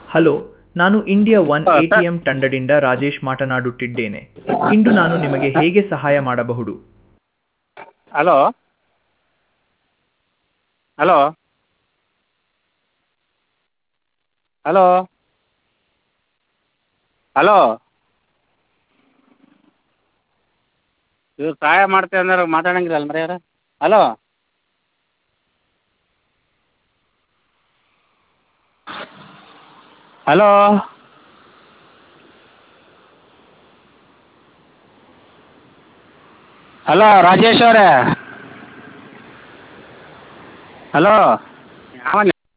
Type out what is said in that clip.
hello ನಾನು India one ಹಾ, A T M ತಂಡದಿಂದ ರಾಜೇಶ್ ಮಾತನಾಡುತ್ತಿದ್ದೇನೆ ಇಂದು ನಾನು ನಿಮಗೆ ಹೇಗೆ ಸಹಾಯ ಮಾಡಬಹುದು ಹಲೋ ಹಲೋ ಹಲೋ ಹಲೋ ಇವ್ರು ಸಹಾಯ ಮಾಡ್ತೇವೆ ಅಂದ್ರೆ ಮಾತಾಡಂಗಿಲ್ಲ ಮರ್ಯಾರ ಹಲೋ ಹಲೋ ಹಲೋ ರಾಜೇಶ್ ಅವರೇ ಹಲೋ ಯಾವ